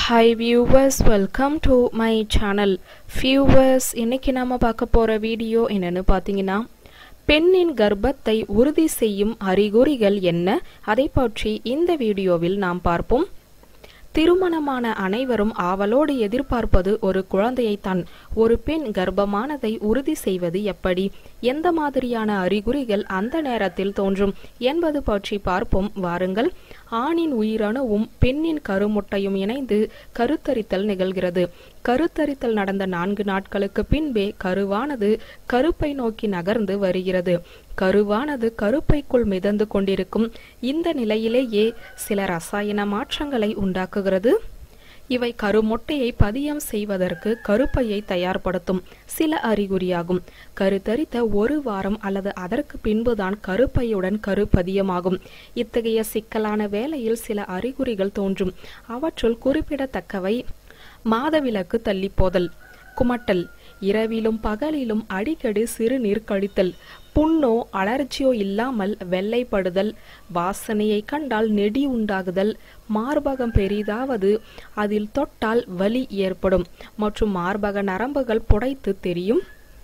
hi viewers welcome to my channel viewers இன்னைக்கு நாம பார்க்க போற வீடியோ என்னன்னு பார்த்தீங்கன்னா பெண்ணின் கர்ப்பத்தை உறுதி செய்யும் அறிகுறிகள் என்ன அதை பற்றி இந்த வீடியோவில் நாம் பார்ப்போம் திருமணமான அனைவரும் ஆவலோடு எதிர்பார்ப்பது ஒரு குழந்தையைத்தான் ஒரு பெண் கர்ப்பமானதை உறுதி செய்வது எப்படி எந்த மாதிரியான அறிகுறிகள் அந்த நேரத்தில் தோன்றும் என்பது பற்றி பார்ப்போம் வாருங்கள் ஆணின் உயிரணுவும் பெண்ணின் கருமுட்டையும் இணைந்து கருத்தரித்தல் நிகழ்கிறது கருத்தரித்தல் நடந்த நான்கு நாட்களுக்கு பின்பே கருவானது கருப்பை நோக்கி நகர்ந்து வருகிறது கருவானது கருப்பைக்குள் மிதந்து கொண்டிருக்கும் இந்த நிலையிலேயே சில ரசாயன மாற்றங்களை உண்டாக்குகிறது இவை கருமுட்டையை பதியம் செய்வதற்கு கருப்பையை தயார்படுத்தும் சில அறிகுறியாகும் கருத்தரித்த ஒரு வாரம் அல்லது அதற்கு பின்புதான் கருப்பையுடன் கருப்பதியமாகும் இத்தகைய சிக்கலான வேளையில் சில அறிகுறிகள் தோன்றும் அவற்றுள் குறிப்பிடத்தக்கவை மாதவிலக்கு தள்ளி போதல் குமட்டல் இரவிலும் பகலிலும் அடிக்கடி சிறுநீர் கழித்தல் புண்ணோ அலர்ஜியோ இல்லாமல் வெள்ளைப்படுதல் வாசனையை கண்டால் நெடி உண்டாகுதல் மார்பகம் பெரிதாவது அதில் தொட்டால் வலி ஏற்படும் மற்றும் மார்பக நரம்புகள் புடைத்து தெரியும்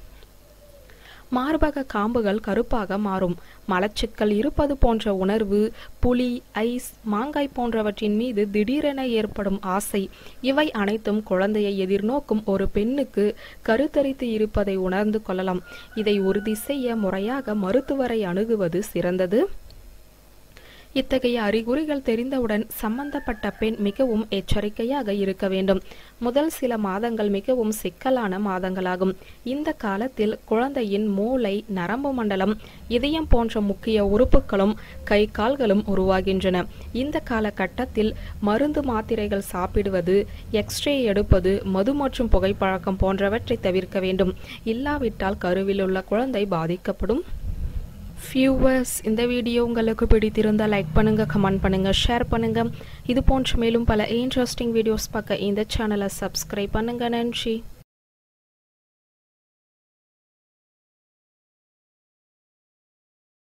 மார்பக காம்புகள் கருப்பாக மாறும் மலச்சிக்கல் இருப்பது போன்ற உணர்வு புலி ஐஸ் மாங்காய் போன்றவற்றின் மீது திடீரென ஏற்படும் ஆசை இவை அனைத்தும் குழந்தையை எதிர்நோக்கும் ஒரு பெண்ணுக்கு கருத்தரித்து இருப்பதை உணர்ந்து கொள்ளலாம் இதை உறுதி செய்ய முறையாக மருத்துவரை அணுகுவது சிறந்தது இத்தகைய அறிகுறிகள் தெரிந்தவுடன் சம்பந்தப்பட்ட பெண் மிகவும் எச்சரிக்கையாக இருக்க வேண்டும் முதல் சில மாதங்கள் மிகவும் சிக்கலான மாதங்களாகும் இந்த காலத்தில் குழந்தையின் மூளை நரம்பு மண்டலம் இதயம் போன்ற முக்கிய உறுப்புகளும் கை கால்களும் உருவாகின்றன இந்த காலகட்டத்தில் மருந்து மாத்திரைகள் சாப்பிடுவது எக்ஸ்ரே எடுப்பது மது மற்றும் புகைப்பழக்கம் போன்றவற்றை தவிர்க்க வேண்டும் இல்லாவிட்டால் கருவில் உள்ள குழந்தை பாதிக்கப்படும் வியூவர்ஸ் இந்த வீடியோ உங்களுக்கு பிடித்திருந்தால் லைக் பண்ணுங்க கமெண்ட் பண்ணுங்க ஷேர் பண்ணுங்க இது போன்ற மேலும் பல இன்ட்ரெஸ்டிங் வீடியோஸ் பார்க்க இந்த சேனலை சப்ஸ்கிரைப் பண்ணுங்க நன்றி